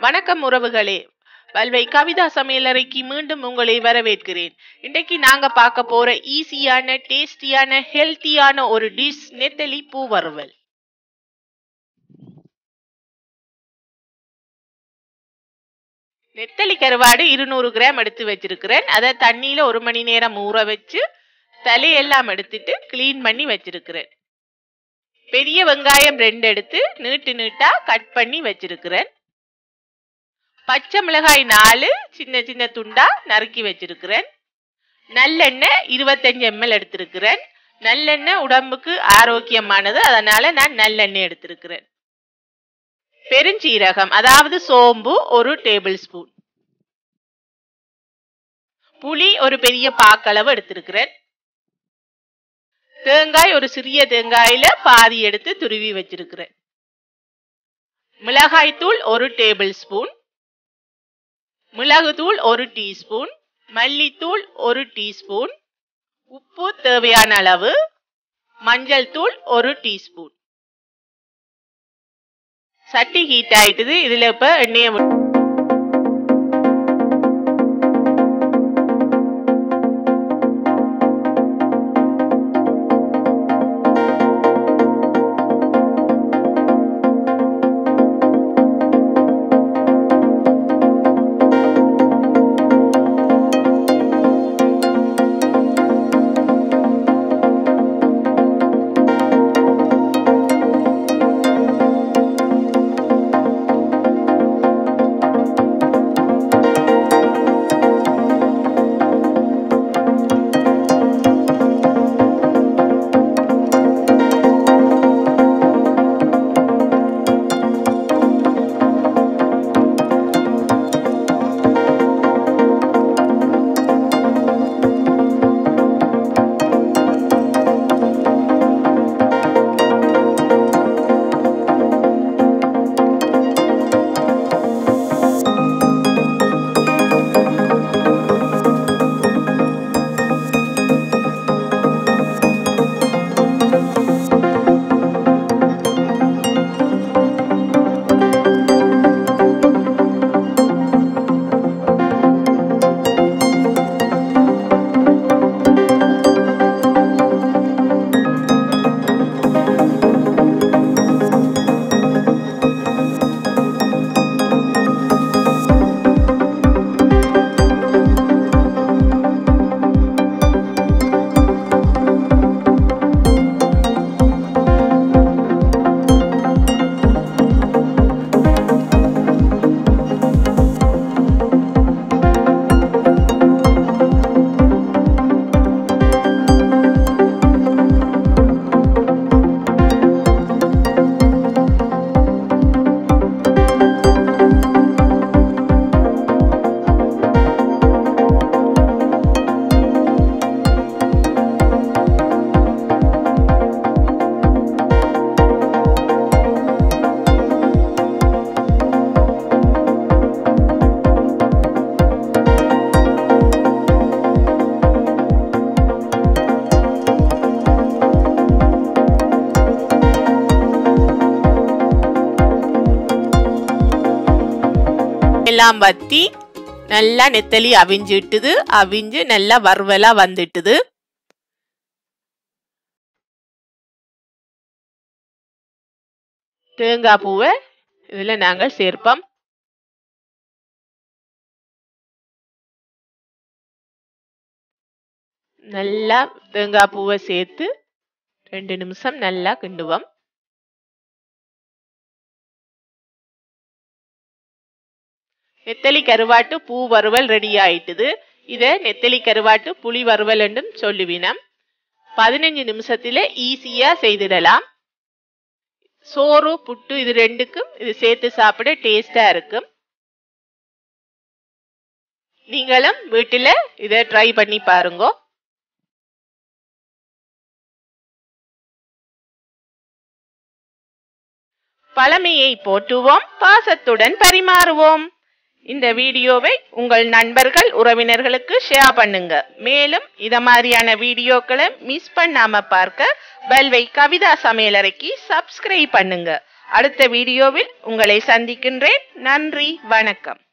வணக்கம் உறவுகளே வல்வை கவிதா சமையலறைக்கு மீண்டும் உங்களை வரவேற்கிறேன் இன்றைக்கு நாங்க பார்க்க போற ஈஸியான டேஸ்டியான ஹெல்த்தியான ஒரு டிஷ் நெத்தலி பூ வறுவல் நெத்தலி கருவாடு இருநூறு கிராம் எடுத்து வச்சிருக்கிறேன் அதை தண்ணியில ஒரு மணி நேரம் ஊற வச்சு தலையெல்லாம் எடுத்துட்டு க்ளீன் பண்ணி வச்சிருக்கிறேன் பெரிய வெங்காயம் ரெண்டு எடுத்து நீட்டு நீட்டா கட் பண்ணி வச்சிருக்கிறேன் பச்சை மிளகாய் நாலு சின்ன சின்ன துண்டா நறுக்கி வச்சிருக்கிறேன் நல்லெண்ணெய் இருபத்தஞ்சு எம்எல் எடுத்திருக்கிறேன் நல்லெண்ணெய் உடம்புக்கு ஆரோக்கியமானது அதனால நான் நல்லெண்ணெய் எடுத்திருக்கிறேன் பெருஞ்சீரகம் அதாவது சோம்பு ஒரு டேபிள் ஸ்பூன் புளி ஒரு பெரிய பாக்களவு எடுத்திருக்கிறேன் தேங்காய் ஒரு சிறிய தேங்காயில பாதி எடுத்து துருவி வச்சிருக்கிறேன் மிளகாய் தூள் ஒரு டேபிள் ஸ்பூன் மிளகுத்தூள் ஒரு டீஸ்பூன் மல்லித்தூள் ஒரு டீஸ்பூன் உப்பு தேவையான அளவு மஞ்சள் தூள் ஒரு டீஸ்பூன் சட்டி ஹீட் ஆயிட்டுது இதுல இப்ப எண்ணெயை எல்லாம் வத்தி நல்லா நெத்தலி அவிஞ்சிட்டுது அவிஞ்சு நல்லா வறுவலா வந்துட்டுது தேங்காய் பூவை இதுல நாங்கள் சேர்ப்போம் நல்லா தேங்காய் பூவை சேர்த்து ரெண்டு நிமிஷம் நல்லா கிண்டுவோம் நெத்தலி கருவாட்டு பூ வறுவல் ரெடி ஆயிட்டுது இதை நெத்தலி கருவாட்டு புளி வறுவல் என்றும் சொல்லுவினம் பதினஞ்சு நிமிஷத்துல ஈஸியா செய்திடலாம் சோறு புட்டு இது ரெண்டுக்கும் இது சேர்த்து சாப்பிட டேஸ்டா இருக்கும் நீங்களும் வீட்டுல இதை ட்ரை பண்ணி பாருங்க பழமையை போற்றுவோம் பாசத்துடன் பரிமாறுவோம் இந்த வீடியோவை உங்கள் நண்பர்கள் உறவினர்களுக்கு ஷேர் பண்ணுங்க மேலும் இத மாதிரியான வீடியோக்களை மிஸ் பண்ணாம பார்க்க பல்வை கவிதா சமையலறைக்கு சப்ஸ்கிரைப் பண்ணுங்க அடுத்த வீடியோவில் உங்களை சந்திக்கின்றேன் நன்றி வணக்கம்